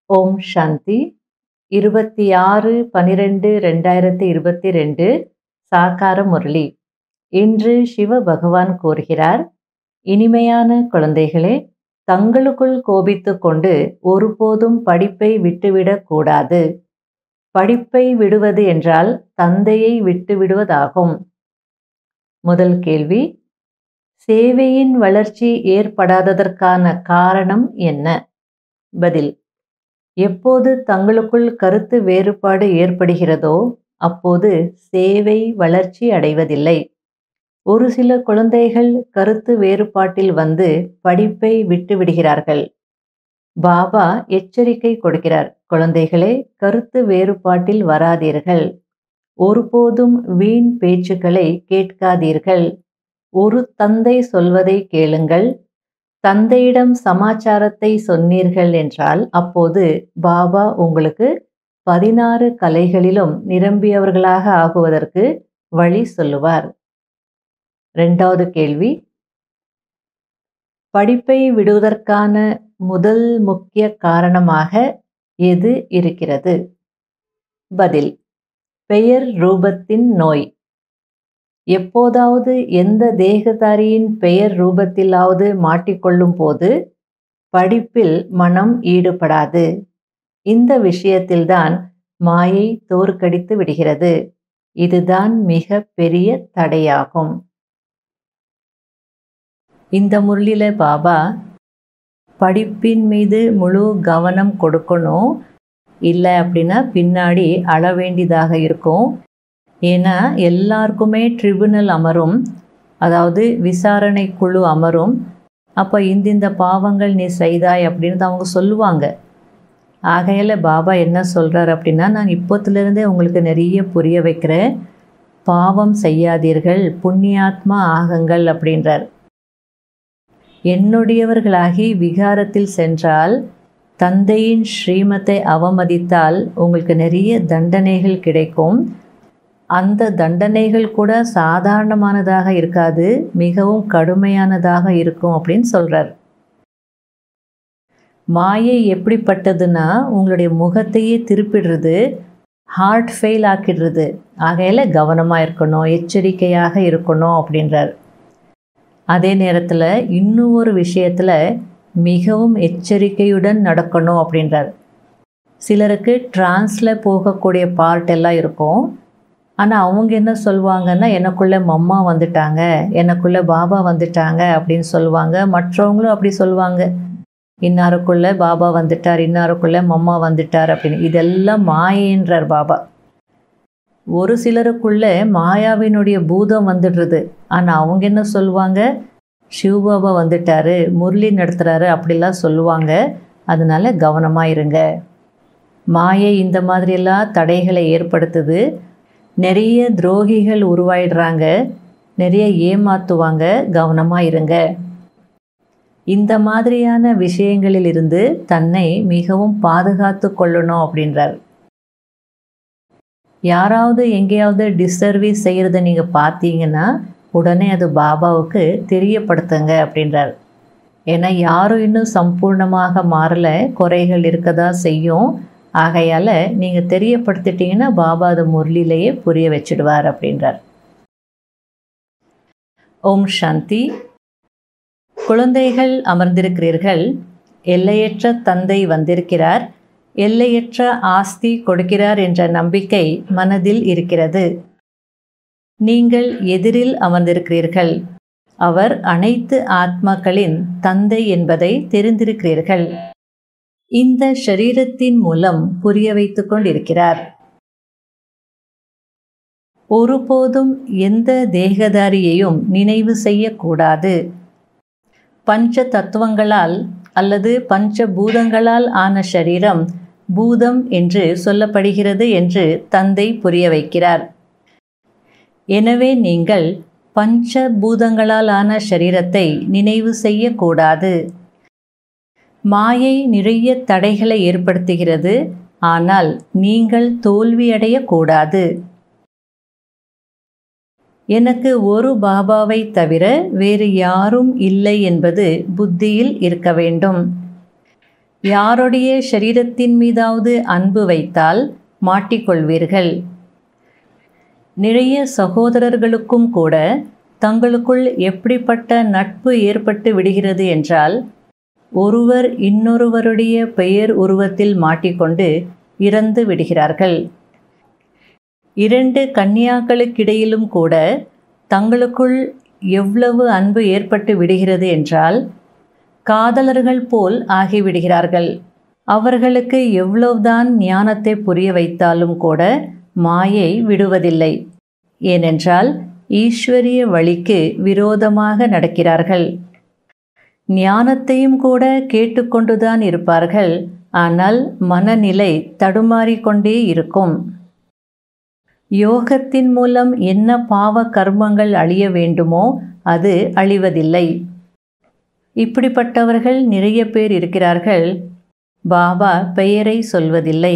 ஓம் சாந்தி இருபத்தி ஆறு பனிரெண்டு ரெண்டாயிரத்தி இருபத்தி ரெண்டு சாக்கார முரளி இன்று சிவ பகவான் கூறுகிறார் இனிமையான குழந்தைகளே தங்களுக்குள் கோபித்துக் கொண்டு ஒருபோதும் படிப்பை விட்டுவிடக் கூடாது படிப்பை விடுவது என்றால் தந்தையை விட்டு விடுவதாகும் முதல் கேள்வி சேவையின் வளர்ச்சி ஏற்படாததற்கான காரணம் என்ன பதில் எப்போது தங்களுக்குள் கருத்து வேறுபாடு ஏற்படுகிறதோ அப்போது சேவை வளர்ச்சி அடைவதில்லை ஒரு சில குழந்தைகள் கருத்து வேறுபாட்டில் வந்து படிப்பை விட்டு விடுகிறார்கள் பாபா எச்சரிக்கை கொடுக்கிறார் குழந்தைகளே கருத்து வேறுபாட்டில் வராதீர்கள் ஒருபோதும் வீண் பேச்சுக்களை கேட்காதீர்கள் ஒரு தந்தை சொல்வதை கேளுங்கள் தந்தையிடம் சமாச்சாரத்தை சொன்னீர்கள் என்றால் அப்போது பாபா உங்களுக்கு பதினாறு கலைகளிலும் நிரம்பியவர்களாக ஆகுவதற்கு வழி சொல்லுவார் ரெண்டாவது கேள்வி படிப்பை விடுவதற்கான முதல் முக்கிய காரணமாக எது இருக்கிறது பதில் பெயர் ரூபத்தின் நோய் எப்போதாவது எந்த தேகதாரியின் பெயர் ரூபத்திலாவது மாட்டிக்கொள்ளும் போது படிப்பில் மனம் ஈடுபடாது இந்த விஷயத்தில்தான் மாயை தோற்கடித்து விடுகிறது இதுதான் மிக பெரிய தடையாகும் இந்த முரளில பாபா படிப்பின் மீது முழு கவனம் கொடுக்கணும் இல்லை அப்படின்னா பின்னாடி அழ வேண்டியதாக இருக்கும் ஏன்னா எல்லாருக்குமே ட்ரிபுனல் அமரும் அதாவது விசாரணை குழு அமரும் அப்போ இந்திந்த பாவங்கள் நீ செய்தாய் அப்படின்னு அவங்க சொல்லுவாங்க ஆகையில் பாபா என்ன சொல்கிறார் அப்படின்னா நான் இப்போத்துலேருந்தே உங்களுக்கு நிறைய புரிய வைக்கிறேன் பாவம் செய்யாதீர்கள் புண்ணியாத்மா ஆகுங்கள் அப்படின்றார் என்னுடையவர்களாகி விகாரத்தில் சென்றால் தந்தையின் ஸ்ரீமத்தை அவமதித்தால் உங்களுக்கு நிறைய தண்டனைகள் கிடைக்கும் அந்த தண்டனைகள் கூட சாதாரணமானதாக இருக்காது மிகவும் கடுமையானதாக இருக்கும் அப்படின்னு சொல்கிறார் மாயை எப்படிப்பட்டதுன்னா உங்களுடைய முகத்தையே திருப்பிடுறது ஹார்ட் ஃபெயில் ஆக்கிடுறது ஆகையில் கவனமாக இருக்கணும் எச்சரிக்கையாக இருக்கணும் அப்படின்றார் அதே நேரத்தில் இன்னும் ஒரு விஷயத்தில் மிகவும் எச்சரிக்கையுடன் நடக்கணும் அப்படின்றார் சிலருக்கு டிரான்ஸில் போகக்கூடிய பார்ட் எல்லாம் இருக்கும் ஆனால் அவங்க என்ன சொல்லுவாங்கன்னா எனக்குள்ளே மம்மா வந்துட்டாங்க எனக்குள்ளே பாபா வந்துட்டாங்க அப்படின்னு சொல்லுவாங்க மற்றவங்களும் அப்படி சொல்லுவாங்க இன்னாருக்குள்ளே பாபா வந்துட்டார் இன்னாருக்குள்ளே மம்மா வந்துட்டார் அப்படின்னு இதெல்லாம் மாயேன்றார் பாபா ஒரு சிலருக்குள்ளே மாயாவினுடைய பூதம் வந்துடுறது ஆனால் அவங்க என்ன சொல்லுவாங்க சிவபாபா வந்துட்டாரு முரளி நடத்துகிறாரு அப்படிலாம் சொல்லுவாங்க அதனால கவனமாக இருங்க மாயை இந்த மாதிரியெல்லாம் தடைகளை ஏற்படுத்துது நிறைய துரோகிகள் உருவாயிடுறாங்க நிறைய ஏமாத்துவாங்க கவனமாக இருங்க இந்த மாதிரியான விஷயங்களில் இருந்து தன்னை மிகவும் பாதுகாத்து கொள்ளணும் அப்படின்றார் யாராவது எங்கேயாவது டிஸ்சர்வீஸ் செய்கிறத நீங்கள் பார்த்தீங்கன்னா உடனே அது பாபாவுக்கு தெரியப்படுத்துங்க அப்படின்றார் ஏன்னா யாரும் இன்னும் சம்பூர்ணமாக மாறலை குறைகள் இருக்க தான் செய்யும் ஆகையால் நீங்கள் தெரியப்படுத்திட்டீங்கன்னா பாபா அது முரளிலேயே புரிய வச்சிடுவார் அப்படின்றார் ஓம் சாந்தி குழந்தைகள் அமர்ந்திருக்கிறீர்கள் எல்லையற்ற தந்தை வந்திருக்கிறார் எல்லையற்ற ஆஸ்தி கொடுக்கிறார் என்ற நம்பிக்கை மனதில் இருக்கிறது நீங்கள் எதிரில் அமர்ந்திருக்கிறீர்கள் அவர் அனைத்து ஆத்மாக்களின் தந்தை என்பதை தெரிந்திருக்கிறீர்கள் இந்த ஷரீரத்தின் மூலம் புரிய வைத்து கொண்டிருக்கிறார் ஒருபோதும் எந்த தேகதாரியையும் நினைவு செய்யக்கூடாது பஞ்ச தத்துவங்களால் அல்லது பஞ்ச பூதங்களால் ஆன ஷரீரம் பூதம் என்று சொல்லப்படுகிறது என்று தந்தை புரிய வைக்கிறார் எனவே நீங்கள் பஞ்ச பூதங்களால் ஆன ஷரீரத்தை நினைவு செய்யக்கூடாது மாயை நிறைய தடைகளை ஏற்படுத்துகிறது ஆனால் நீங்கள் தோல்வியடையக்கூடாது எனக்கு ஒரு பாபாவை தவிர வேறு யாரும் இல்லை என்பது புத்தியில் இருக்க வேண்டும் யாருடைய சரீரத்தின் மீதாவது அன்பு வைத்தால் மாட்டிக்கொள்வீர்கள் நிறைய சகோதரர்களுக்கும் கூட தங்களுக்குள் எப்படிப்பட்ட நட்பு ஏற்பட்டு விடுகிறது என்றால் ஒருவர் இன்னொருவருடைய பெயர் உருவத்தில் மாட்டிக்கொண்டு இறந்து விடுகிறார்கள் இரண்டு கன்னியாக்களுக்கிடையிலும் கூட தங்களுக்குள் எவ்வளவு அன்பு ஏற்பட்டு விடுகிறது என்றால் காதலர்கள் போல் ஆகிவிடுகிறார்கள் அவர்களுக்கு எவ்வளவுதான் ஞானத்தை புரிய வைத்தாலும் கூட மாயை விடுவதில்லை ஏனென்றால் ஈஸ்வரிய வழிக்கு விரோதமாக நடக்கிறார்கள் ஞானத்தையும் கூட கேட்டுக்கொண்டுதான் இருப்பார்கள் ஆனால் மனநிலை தடுமாறிக்கொண்டே இருக்கும் யோகத்தின் மூலம் என்ன பாவ கர்மங்கள் அழிய வேண்டுமோ அது அழிவதில்லை இப்படிப்பட்டவர்கள் நிறைய பேர் இருக்கிறார்கள் பாபா பெயரை சொல்வதில்லை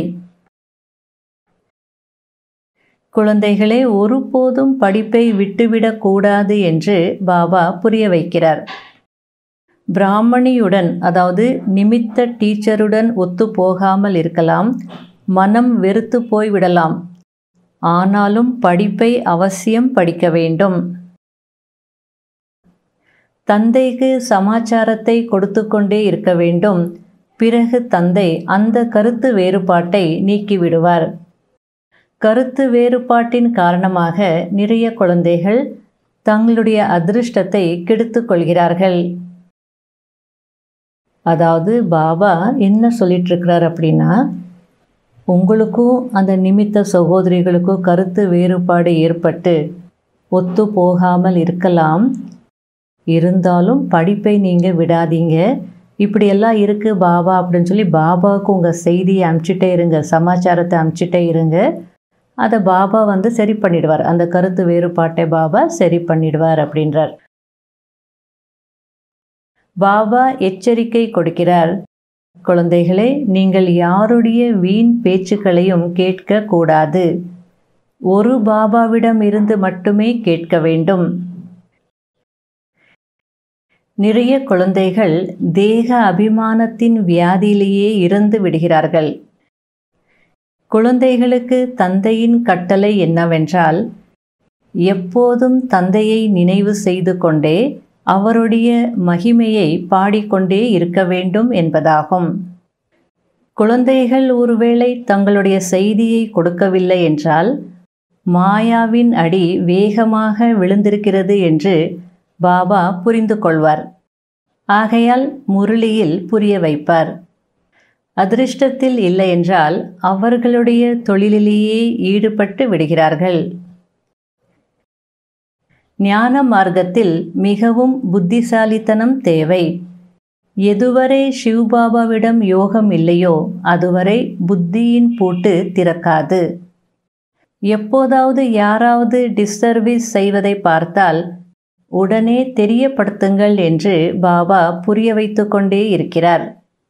குழந்தைகளே ஒருபோதும் படிப்பை விட்டுவிடக்கூடாது என்று பாபா புரிய வைக்கிறார் பிராமணியுடன் அதாவது நிமித்த டீச்சருடன் ஒத்து போகாமல் இருக்கலாம் மனம் வெறுத்து போய்விடலாம் ஆனாலும் படிப்பை அவசியம் படிக்க வேண்டும் தந்தைக்கு சமாச்சாரத்தை கொடுத்து கொண்டே இருக்க வேண்டும் பிறகு தந்தை அந்த கருத்து வேறுபாட்டை நீக்கிவிடுவார் கருத்து வேறுபாட்டின் காரணமாக நிறைய குழந்தைகள் தங்களுடைய அதிருஷ்டத்தை கெடுத்து கொள்கிறார்கள் அதாவது பாபா என்ன சொல்லிட்டு இருக்கிறார் அப்படின்னா உங்களுக்கும் அந்த நிமித்த சகோதரிகளுக்கும் கருத்து வேறுபாடு ஏற்பட்டு ஒத்து போகாமல் இருக்கலாம் இருந்தாலும் படிப்பை நீங்கள் விடாதீங்க இப்படியெல்லாம் இருக்குது பாபா அப்படின்னு சொல்லி பாபாவுக்கு உங்கள் செய்தியை அனுப்பிச்சிட்டே இருங்க சமாச்சாரத்தை அனுப்பிச்சிட்டே இருங்க அதை பாபா வந்து சரி பண்ணிடுவார் அந்த கருத்து வேறுபாட்டை பாபா சரி பண்ணிடுவார் அப்படின்றார் பாபா எச்சரிக்கை கொடுக்கிறார் குழந்தைகளே நீங்கள் யாருடைய வீண் பேச்சுக்களையும் கேட்க கூடாது ஒரு பாபாவிடம் இருந்து மட்டுமே கேட்க வேண்டும் நிறைய குழந்தைகள் தேக அபிமானத்தின் வியாதியிலேயே இறந்து விடுகிறார்கள் குழந்தைகளுக்கு தந்தையின் கட்டளை என்னவென்றால் எப்போதும் தந்தையை நினைவு செய்து கொண்டே அவருடைய மகிமையை பாடிக்கொண்டே இருக்க வேண்டும் என்பதாகும் குழந்தைகள் ஒருவேளை தங்களுடைய செய்தியை கொடுக்கவில்லை என்றால் மாயாவின் அடி வேகமாக விழுந்திருக்கிறது என்று பாபா புரிந்து கொள்வார் ஆகையால் முரளியில் புரிய வைப்பார் அதிர்ஷ்டத்தில் இல்லை என்றால் அவர்களுடைய தொழிலிலேயே ஈடுபட்டு விடுகிறார்கள் ஞான மார்க்கத்தில் மிகவும் புத்திசாலித்தனம் தேவை எதுவரை சிவ்பாபாவிடம் யோகம் இல்லையோ அதுவரை புத்தியின் பூட்டு திறக்காது எப்போதாவது யாராவது டிஸ்சர்வீஸ் செய்வதை பார்த்தால் உடனே தெரியப்படுத்துங்கள் என்று பாபா புரிய வைத்து கொண்டே இருக்கிறார்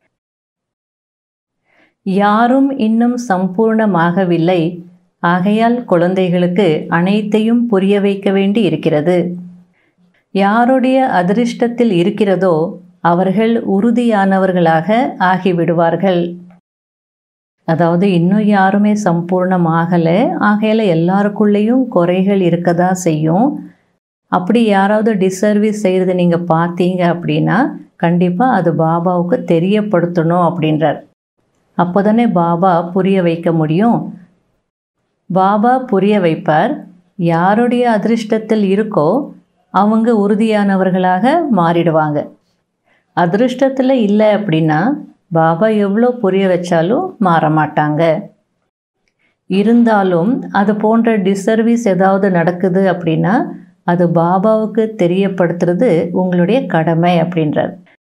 யாரும் இன்னும் சம்பூர்ணமாகவில்லை ஆகையால் குழந்தைகளுக்கு அனைத்தையும் புரிய வைக்க வேண்டி இருக்கிறது யாருடைய அதிர்ஷ்டத்தில் இருக்கிறதோ அவர்கள் உறுதியானவர்களாக ஆகிவிடுவார்கள் அதாவது இன்னும் யாருமே சம்பூர்ணமாகலை ஆகையால் எல்லாருக்குள்ளேயும் குறைகள் இருக்கதா செய்யும் அப்படி யாராவது டிசர்வீஸ் செய்கிறத நீங்கள் பார்த்தீங்க அப்படின்னா கண்டிப்பாக அது பாபாவுக்கு தெரியப்படுத்தணும் அப்படின்றார் அப்போ தானே பாபா புரிய வைக்க முடியும் பாபா புரிய வைப்பார் யாருடைய அதிர்ஷ்டத்தில் இருக்கோ அவங்க உறுதியானவர்களாக மாறிடுவாங்க அதிர்ஷ்டத்தில் இல்லை அப்படின்னா பாபா எவ்வளோ புரிய வச்சாலும் மாற மாட்டாங்க இருந்தாலும் அது போன்ற டிசர்வீஸ் ஏதாவது நடக்குது அப்படின்னா அது பாபாவுக்கு தெரியப்படுத்துறது உங்களுடைய கடமை அப்படின்றார்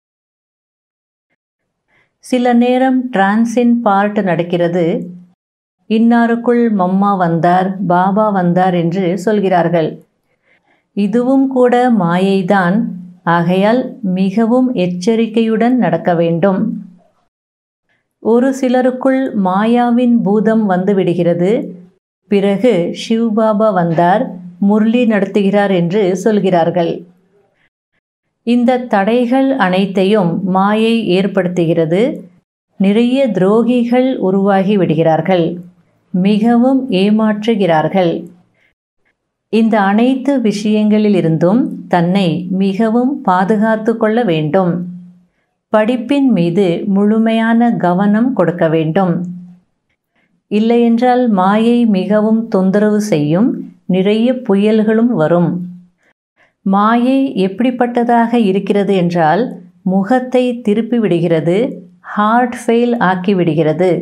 சில நேரம் டிரான்சின் பார்ட் நடக்கிறது இன்னாருக்குள் மம்மா வந்தார் பாபா வந்தார் என்று சொல்கிறார்கள் இதுவும் கூட மாயைதான் ஆகையால் மிகவும் எச்சரிக்கையுடன் நடக்க வேண்டும் ஒரு சிலருக்குள் மாயாவின் பூதம் வந்து விடுகிறது பிறகு சிவ்பாபா வந்தார் முரளி நடத்துகிறார் என்று சொல்கிறார்கள் இந்த தடைகள் அனைத்தையும் மாயை ஏற்படுத்துகிறது நிறைய துரோகிகள் உருவாகி விடுகிறார்கள் மிகவும் ஏமாற்றுகிறார்கள் இந்த அனைத்து விஷயங்களிலிருந்தும் தன்னை மிகவும் பாதுகாத்து கொள்ள வேண்டும் படிப்பின் மீது முழுமையான கவனம் கொடுக்க வேண்டும் இல்லையென்றால் மாயை மிகவும் தொந்தரவு செய்யும் நிறைய புயல்களும் வரும் மாயை எப்படிப்பட்டதாக இருக்கிறது என்றால் முகத்தை திருப்பி விடுகிறது ஹார்ட் ஃபெயில் ஆக்கி விடுகிறது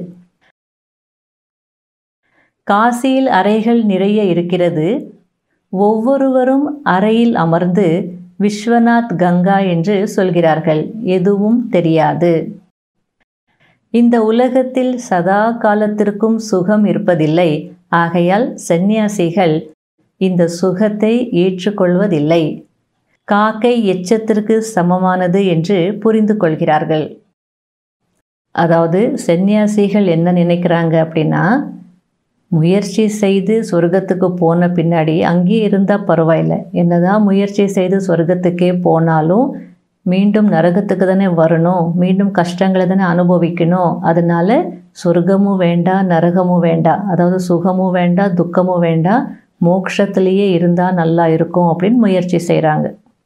காசியில் அறைகள் நிறைய இருக்கிறது ஒவ்வொருவரும் அறையில் அமர்ந்து விஸ்வநாத் கங்கா என்று சொல்கிறார்கள் எதுவும் தெரியாது இந்த உலகத்தில் சதா காலத்திற்கும் சுகம் இருப்பதில்லை ஆகையால் சந்நியாசிகள் இந்த சுகத்தை ஏற்றுக்கொள்வதில்லை காக்கை எச்சத்திற்கு சமமானது என்று புரிந்து கொள்கிறார்கள் அதாவது சந்நியாசிகள் என்ன நினைக்கிறாங்க அப்படின்னா முயற்சி செய்து சொர்க்கத்துக்கு போன பின்னாடி அங்கேயே இருந்தால் பரவாயில்ல என்னதான் முயற்சி செய்து சொர்க்கத்துக்கே போனாலும் மீண்டும் நரகத்துக்கு தானே வரணும் மீண்டும் கஷ்டங்களை தானே அனுபவிக்கணும் அதனால சொர்க்கமும் வேண்டாம் நரகமும் வேண்டாம் அதாவது சுகமும் வேண்டாம் துக்கமும் வேண்டாம் மோக்ஷத்திலேயே இருந்தால் நல்லா இருக்கும் அப்படின்னு முயற்சி செய்கிறாங்க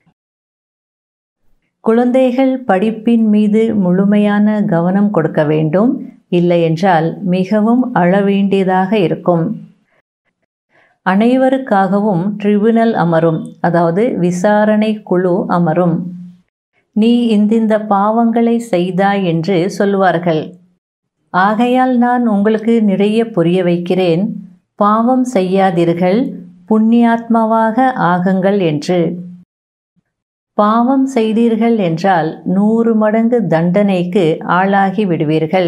குழந்தைகள் படிப்பின் மீது முழுமையான கவனம் கொடுக்க வேண்டும் இல்லையென்றால் மிகவும் அழ வேண்டியதாக இருக்கும் அனைவருக்காகவும் ட்ரிபுனல் அமரும் அதாவது விசாரணை குழு அமரும் நீ இந்திந்த பாவங்களை செய்தாய் என்று சொல்வார்கள் ஆகையால் நான் உங்களுக்கு நிறைய புரிய வைக்கிறேன் பாவம் செய்யாதீர்கள் புண்ணியாத்மாவாக ஆகுங்கள் என்று பாவம் செய்தீர்கள் என்றால் நூறு மடங்கு தண்டனைக்கு ஆளாகி விடுவீர்கள்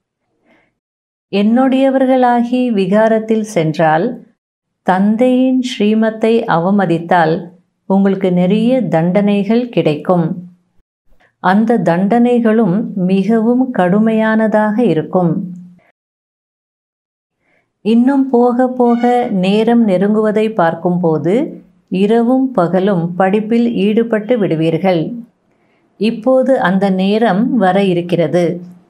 என்னுடையவர்களாகி விகாரத்தில் சென்றால் தந்தையின் ஸ்ரீமத்தை அவமதித்தால் உங்களுக்கு நிறைய தண்டனைகள் கிடைக்கும் அந்த தண்டனைகளும் மிகவும் கடுமையானதாக இருக்கும் இன்னும் போக போக நேரம் நெருங்குவதை பார்க்கும்போது இரவும் பகலும் படிப்பில் ஈடுபட்டு விடுவீர்கள் இப்போது அந்த நேரம் வர இருக்கிறது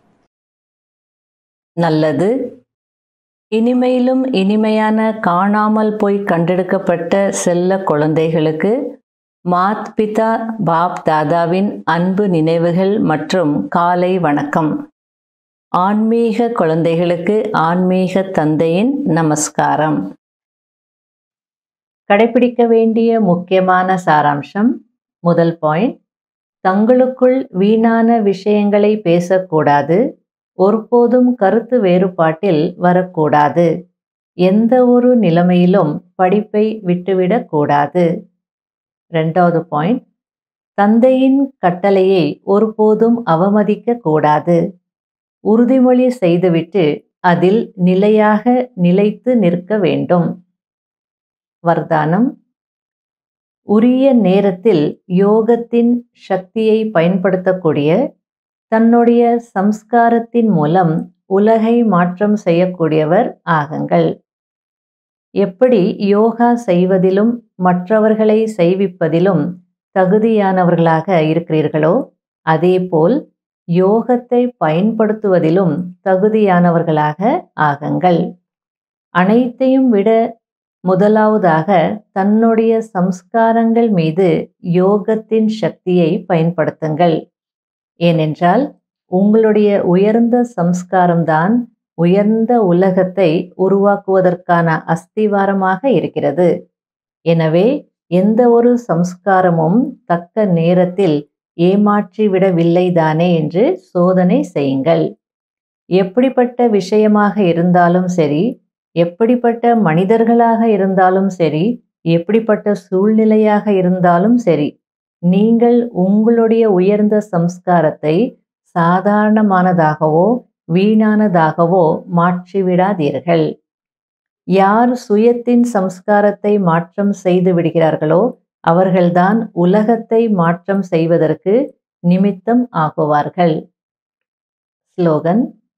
நல்லது இனிமையிலும் இனிமையான காணாமல் போய் கண்டெடுக்கப்பட்ட செல்ல குழந்தைகளுக்கு மாத் பிதா பாப் தாதாவின் அன்பு நினைவுகள் மற்றும் காலை வணக்கம் ஆன்மீக குழந்தைகளுக்கு ஆன்மீக தந்தையின் நமஸ்காரம் கடைபிடிக்க வேண்டிய முக்கியமான சாராம்சம் முதல் பாயிண்ட் தங்களுக்குள் வீணான விஷயங்களை பேசக்கூடாது ஒருபோதும் கருத்து வேறுபாட்டில் வரக்கூடாது எந்த ஒரு நிலைமையிலும் படிப்பை விட்டுவிடக்கூடாது ரெண்டாவது பாயிண்ட் தந்தையின் கட்டளையை ஒருபோதும் அவமதிக்க கூடாது உறுதிமொழி செய்துவிட்டு அதில் நிலையாக நிலைத்து நிற்க வேண்டும் வர்தானம் உரிய நேரத்தில் யோகத்தின் சக்தியை பயன்படுத்தக்கூடிய தன்னுடைய சம்ஸ்காரத்தின் மூலம் உலகை மாற்றம் செய்யக்கூடியவர் ஆகுங்கள் எப்படி யோகா செய்வதிலும் மற்றவர்களை செய்விப்பதிலும் தகுதியானவர்களாக இருக்கிறீர்களோ அதேபோல் யோகத்தை பயன்படுத்துவதிலும் தகுதியானவர்களாக ஆகுங்கள் அனைத்தையும் விட முதலாவதாக தன்னுடைய சம்ஸ்காரங்கள் மீது யோகத்தின் சக்தியை பயன்படுத்துங்கள் ஏனென்றால் உங்களுடைய உயர்ந்த சம்ஸ்காரம்தான் உயர்ந்த உலகத்தை உருவாக்குவதற்கான அஸ்திவாரமாக இருக்கிறது எனவே எந்த ஒரு சம்ஸ்காரமும் தக்க நேரத்தில் ஏமாற்றிவிடவில்லைதானே என்று சோதனை செய்யுங்கள் எப்படிப்பட்ட விஷயமாக இருந்தாலும் சரி எப்படிப்பட்ட மனிதர்களாக இருந்தாலும் சரி எப்படிப்பட்ட சூழ்நிலையாக இருந்தாலும் சரி நீங்கள் உங்களுடைய உயர்ந்த சம்ஸ்காரத்தை சாதாரணமானதாகவோ வீணானதாகவோ மாற்றிவிடாதீர்கள் யார் சுயத்தின் சம்ஸ்காரத்தை மாற்றம் செய்து விடுகிறார்களோ அவர்கள்தான் உலகத்தை மாற்றம் செய்வதற்கு நிமித்தம் ஆகுவார்கள் ஸ்லோகன்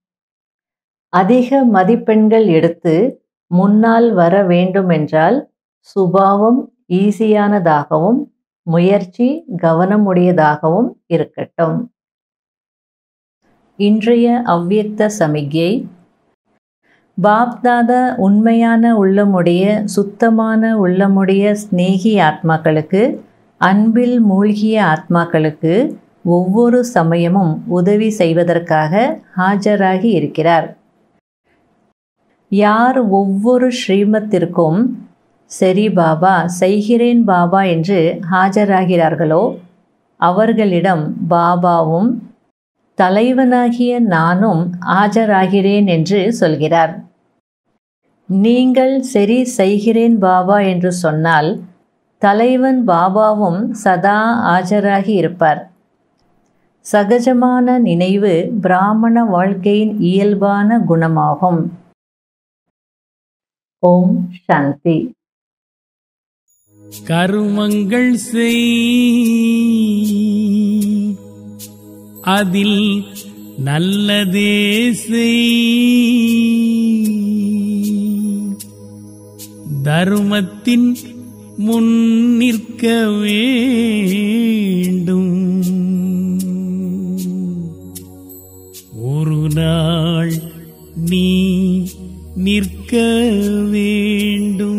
அதிக மதிப்பெண்கள் எடுத்து முன்னால் வர வேண்டுமென்றால் சுபாவம் ஈஸியானதாகவும் முயற்சி கவனமுடையதாகவும் இருக்கட்டும் இன்றைய அவ்வியக்த சமிக்ஞை பாப்தாதா உண்மையான உள்ளமுடைய சுத்தமான உள்ளமுடைய ஸ்நேகி ஆத்மாக்களுக்கு அன்பில் மூழ்கிய ஆத்மாக்களுக்கு ஒவ்வொரு சமயமும் உதவி செய்வதற்காக ஆஜராகி இருக்கிறார் யார் ஒவ்வொரு ஸ்ரீமத்திற்கும் சரி பாபா செய்கிறேன் பாபா என்று ஆஜராகிறார்களோ அவர்களிடம் பாபாவும் தலைவனாகிய நானும் ஆஜராகிறேன் என்று சொல்கிறார் நீங்கள் சரி செய்கிறேன் பாபா என்று சொன்னால் தலைவன் பாபாவும் சதா ஆஜராகி இருப்பார் சகஜமான நினைவு பிராமண வாழ்க்கையின் இயல்பான குணமாகும் ஓம் சாந்தி கருமங்கள் செய் அதில் நல்லதே செய் தர்மத்தின் முன் நிற்க வேண்டும் ஒரு நாள் நீ நிற்க வேண்டும்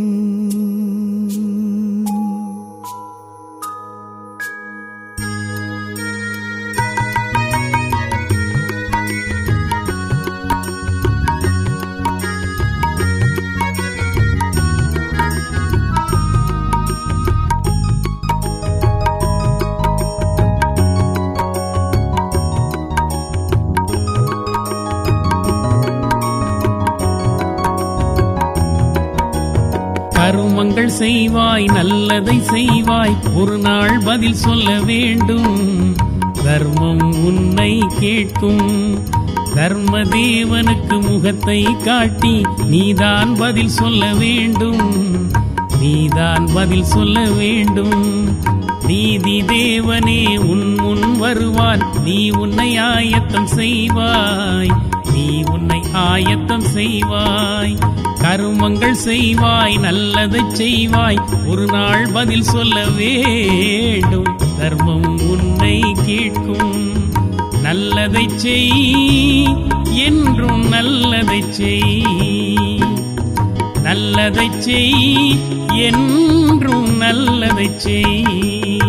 கருமங்கள் செய்வாய் நல்லதை செய்வாய் ஒரு நாள் பதில் சொல்ல வேண்டும் தர்மம் உன்னை கேட்கும் தர்ம தேவனுக்கு முகத்தை காட்டி நீதான் பதில் சொல்ல வேண்டும் நீதான் பதில் சொல்ல வேண்டும் நீதி தேவனே உன் முன் வருவான் நீ உன்னை ஆயத்தம் செய்வாய் நீ உன்னை ஆயத்தம் செய்வாய் கருமங்கள் செய்வாய் நல்லதைச் செய்வாய் ஒரு நாள் பதில் சொல்ல வேண்டும் தர்மம் உன்னை கேட்கும் நல்லதைச் செய் என்றும் நல்லதைச் செய் நல்லதைச் செய் என்றும் நல்லதைச் செய்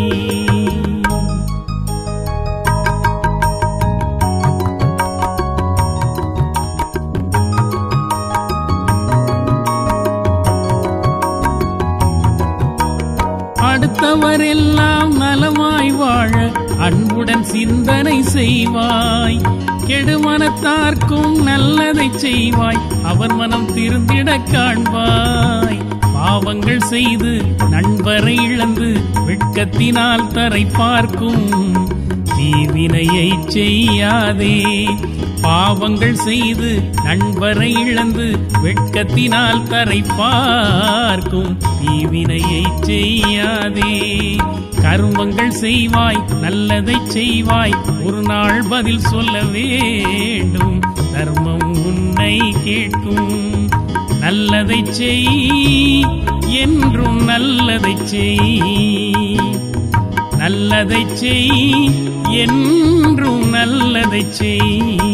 அடுத்தவரெல்லாம் நலமாய் வாழ அன்புடன் சிந்தனை செய்வாய் கெடுமனத்தார்க்கும் நல்லதை செய்வாய் அவர் மனம் திருந்திட காண்பாய் பாவங்கள் செய்து நண்பரை இழந்து வெட்கத்தினால் தரை பார்க்கும் தீவினையை செய்யாதே பாவங்கள் செய்து நண்பரை இழந்து வெட்கத்தினால் தரை பார்க்கும் தீவினையை செய்யாதே கருமங்கள் செய்வாய் நல்லதை செய்வாய் ஒரு நாள் பதில் சொல்ல வேண்டும் தர்மம் உன்னை கேட்கும் நல்லதை செய் என்றும் நல்லதை செய் நல்லதை செய் என்றும் நல்லதை செய்